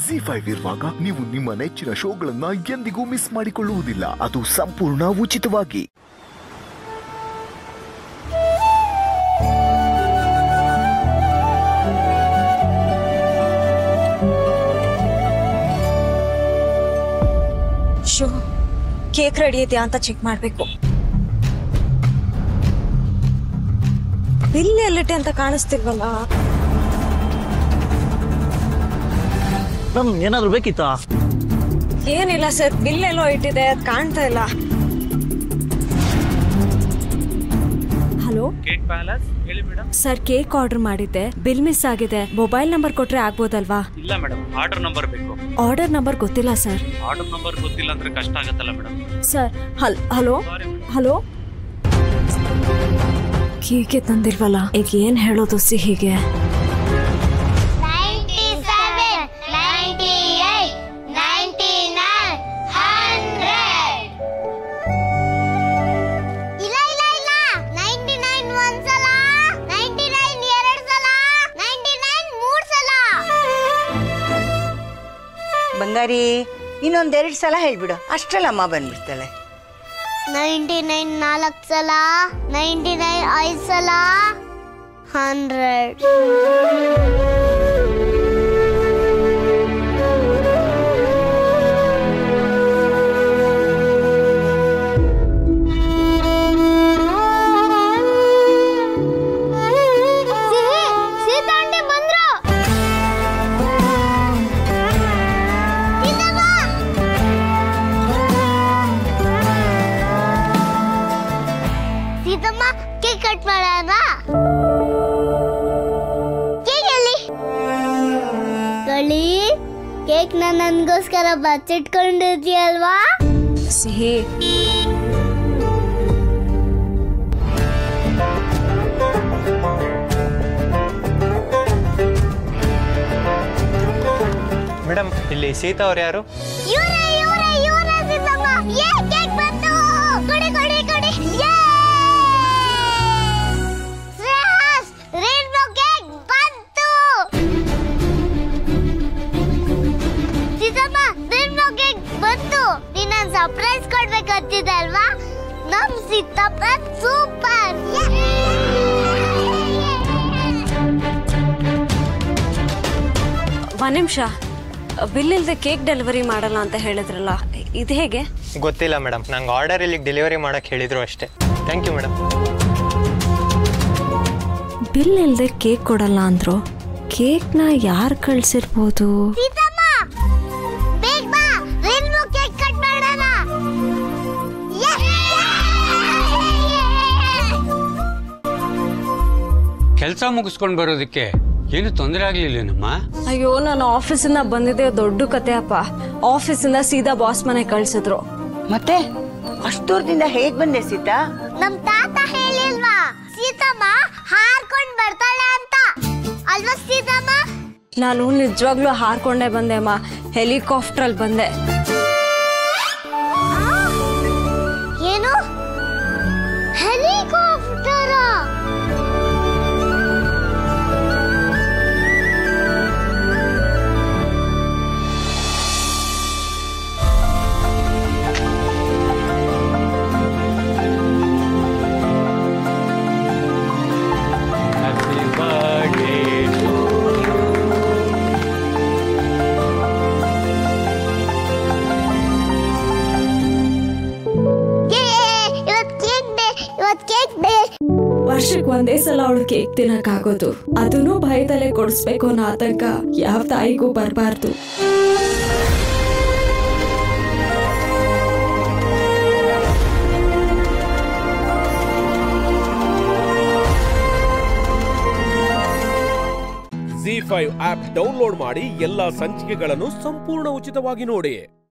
G five ಇರುವಾಗ ನೀವು ನಿಮ್ಮ ನೆಚ್ಚಿನ ಶೋಗಳನ್ನ ಎಂದಿಗೂ ಮಿಸ್ ಮಾಡಿಕೊಳ್ಳುವುದಿಲ್ಲ ಅದು ಸಂಪೂರ್ಣ ಉಚಿತವಾಗಿ ಶೋ ಕೇಕ್ ರೆಡಿ ಇದೆಯಾ ಅಂತ ಚೆಕ್ ಮಾಡ್ಬೇಕು ಬಿಲ್ ಎಲ್ಲಿಟ್ಟೆ ಅಂತ ಕಾಣಿಸ್ತಿಲ್ವಲ್ಲ ನಮ್ ಏನಾದ್ರು ಬೇಕಿತ್ತಾ ಏನಿಲ್ಲ ಸರ್ ಬಿಲ್ ಎಲ್ಲೋ ಇಟ್ಟಿದೆ ಅದ್ ಕಾಣ್ತಾ ಇಲ್ಲ ಹಲೋ ಕೇಕ್ ಪ್ಯಾಲೇಸ್ ಹೇಳಿ ಮೇಡಮ್ ಸರ್ ಕೇಕ್ ಆರ್ಡರ್ ಮಾಡಿದ್ದೆ ಬಿಲ್ ಮಿಸ್ ಆಗಿದೆ ಮೊಬೈಲ್ ನಂಬರ್ ಕೊಟ್ರೆ ಆಗ್ಬೋದಲ್ವಾ ಇಲ್ಲ ಮೇಡಮ್ ಆರ್ಡರ್ ನಂಬರ್ ಬೇಕು ಆರ್ಡರ್ ನಂಬರ್ ಗೊತ್ತಿಲ್ಲ ಸರ್ ಆರ್ಡರ್ ನಂಬರ್ ಗೊತ್ತಿಲ್ಲ ಅಂದ್ರೆ ಕಷ್ಟ ಆಗತ್ತಲ್ಲ ಮೇಡಮ್ ಸರ್ ಹಲ್ ಹಲೋ ಸಾರಿ ಮೇಡಮ್ ಹಲೋ ಕೇಕೆ ತಂದಿಲ್ವಲ್ಲ ಈಗ ಏನ್ ಹೇಳೋದು ಸಿಹಿಗೆ 97, 98, 99, 100. ಇಲ್ಲ ಇಲ್ಲ ಇಲ್ಲ 99 ಒಂದ್ಸಲ 99 ಎರಡ್ ಸಲ 99 ಮೂರ್ ಸಲ ಬಂಗಾರಿ ಇನ್ನೊಂದೆರಡು ಸಲ ಹೇಳ್ಬಿಡು ಅಷ್ಟ್ರಲ್ಲಿ ಅಮ್ಮ ಬಂದ್ಬಿಡ್ತಾಳೆ 99 ನಾಲ್ಕು ಸಲ 99 ಐದು ಸಲ ಹಂಡ್ರೆಡ್ ಸೀತಾಂಟಿ ಬಂದ್ರು ಸೀತಮ್ಮ! ಸೀತಮ್ಮ ಕೇಕ್ ಕಟ್ ಮಾಡೋಣ ಕೇಕ್ ಎಲ್ಲಿ ಗಳಿ ಕೇಕ್ ನನ್ಗೋಸ್ಕರ ಬಚ್ಚಿಟ್ಕೊಂಡಿದ್ಯಲ್ವಾ ಸಿಹಿ ಮೇಡಮ್ ಇಲ್ಲಿ ಸೀತಾ ಅವ್ರು ಯಾರು ಇವ್ರೆ ಇವ್ರೆ ಇವ್ರೆ ಸೀತಮ್ಮ ಏ ಕೇಕ್ ಬಂತು ಕೊಡಿ ಕೊಡಿ ಕೊಡಿ ಯೇ ಶ್ರೇಯಸ್ ರೇನ್ಬೋ ಕೇಕ್ ಬಂತು ಸೀತಮ್ಮ ರೇನ್ಬೋ ಕೇಕ್ ಬಂತು ನೀನು ಸರ್ಪ್ರೈಸ್ ಕೊಡ್ಬೇಕಂತಿದ್ದೆ ಅಲ್ವಾ ನಮ್ ಸೀತಮ್ಮ ಸೂಪರ್ ಒಂದ್ ನಿಮಿಷ ಬಿಲ್ ಇಲ್ದೆ ಕೇಕ್ ಡೆಲಿವರಿ ಮಾಡಲ್ಲ ಅಂತ ಹೇಳಿದ್ರಲ್ಲ ಇದು ಹೇಗೆ ಗೊತ್ತಿಲ್ಲ ಮೇಡಮ್ ನಂಗೆ ಆರ್ಡರ್ ಇಲ್ಲಿಗೆ ಡೆಲಿವರಿ ಮಾಡಕ್ಕೆ ಹೇಳಿದ್ರು ಅಷ್ಟೇ ಥ್ಯಾಂಕ್ ಯು ಮೇಡಮ್ ಬಿಲ್ ಇಲ್ದೆ ಕೇಕ್ ಕೊಡಲ್ಲ ಅಂದ್ರು ಕೇಕ್ನ ಯಾರು ಕಳ್ಸಿರ್ಬೋದು ಸೀತಮ್ಮ ಬೇಗ ಬಾ ರೇನ್ಬೋ ಕೇಕ್ ಕಟ್ ಮಾಡೋಣ ಕೆಲಸ ಮುಗಿಸ್ಕೊಂಡು ಬರೋದಕ್ಕೆ ಏನು ತೊಂದರೆ ಆಗ್ಲಿಲ್ಲೇನಮ್ಮ ಅಯ್ಯೋ ನಾನು ಆಫೀಸಿಂದ ಬಂದಿದ್ದೆ ದೊಡ್ಡ ಕತೆ ಅಪ್ಪ ಆಫೀಸಿಂದ ಸೀದಾ ಬಾಸ್ ಮನೆ ಕಳ್ಸಿದ್ರು ಮತ್ತೆ ಅಷ್ಟು ದೂರದಿಂದ ಹೇಗ್ ಬಂದೆ ಸೀತಾ ನಮ್ ತಾತ ಹೇಳಿಲ್ವಾ ಸೀತಮ್ಮ ಹಾರ್ಕೊಂಡ್ ಬರ್ತಾಳೆ ಅಂತ ಅಲ್ವಾ ಸೀತಮ್ಮ ನಾನು ನಿಜವಾಗ್ಲೂ ಹಾರ್ಕೊಂಡೇ ಬಂದೆ ಅಮ್ಮ ಹೆಲಿಕಾಪ್ಟ್ರಲ್ಲಿ ಬಂದೆ ಏನು ಹೆಲಿಕಾಪ್ಟರ ಹ್ಯಾಪಿ ಬರ್ಡೇ ಇವತ್ ಕೇಕ್ ಡೇ ಇವತ್ ಕೇಕ್ ಡೇ ವರ್ಷಕ್ಕೆ ಒಂದೇ ಸಲ ಅವಳು ಕೇಕ್ ತಿನ್ನಕ್ಕಾಗೋದು ಅದನ್ನು ಭಯದಲ್ಲೇ ಕೊಡಿಸ್ಬೇಕು ಅನ್ನೋ ಆತಂಕ ಯಾವ ತಾಯಿಗೂ ಬರಬಾರ್ದು ಜಿ ಫೈವ್ ಆಪ್ ಡೌನ್ಲೋಡ್ ಮಾಡಿ ಎಲ್ಲಾ ಸಂಚಿಕೆಗಳನ್ನು ಸಂಪೂರ್ಣ ಉಚಿತವಾಗಿ ನೋಡಿ